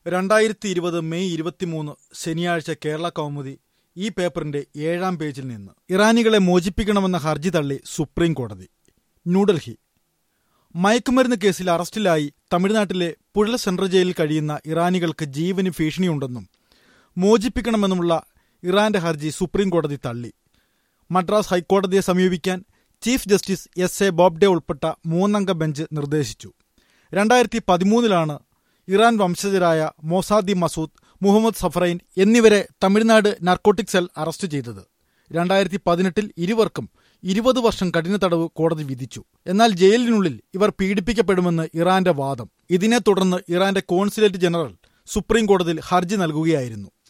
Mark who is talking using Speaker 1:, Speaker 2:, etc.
Speaker 1: രണ്ടായിരത്തി ഇരുപത് മെയ് ഇരുപത്തിമൂന്ന് ശനിയാഴ്ച കേരള കൗമുദി ഈ പേപ്പറിന്റെ ഏഴാം പേജിൽ നിന്ന് ഇറാനികളെ മോചിപ്പിക്കണമെന്ന ഹർജി തള്ളി സുപ്രീം കോടതി ന്യൂഡൽഹി മയക്കുമരുന്ന് കേസിൽ അറസ്റ്റിലായി തമിഴ്നാട്ടിലെ പുഴൽ സെൻട്രൽ ജയിലിൽ കഴിയുന്ന ഇറാനികൾക്ക് ജീവന് ഭീഷണിയുണ്ടെന്നും മോചിപ്പിക്കണമെന്നുമുള്ള ഇറാന്റെ ഹർജി സുപ്രീം കോടതി തള്ളി മദ്രാസ് ഹൈക്കോടതിയെ സമീപിക്കാൻ chief justice S A Bobde ഉൾപ്പെട്ട മൂന്നംഗ ബെഞ്ച് നിർദ്ദേശിച്ചു രണ്ടായിരത്തി പതിമൂന്നിലാണ് ഇറാൻ വംശജരായ മൊസാദി മസൂദ് മുഹമ്മദ് സഫറൈൻ എന്നിവരെ തമിഴ്നാട് നാർക്കോട്ടിക് സെൽ അറസ്റ്റ് ചെയ്തത് രണ്ടായിരത്തി പതിനെട്ടിൽ ഇരുവർക്കും ഇരുപത് വർഷം കഠിന തടവ് കോടതി വിധിച്ചു എന്നാൽ ജയിലിനുള്ളിൽ ഇവർ പീഡിപ്പിക്കപ്പെടുമെന്ന് ഇറാന്റെ വാദം ഇതിനെ തുടർന്ന് ഇറാന്റെ കോൺസുലേറ്റ് ജനറൽ സുപ്രീം കോടതിയിൽ ഹർജി നൽകുകയായിരുന്നു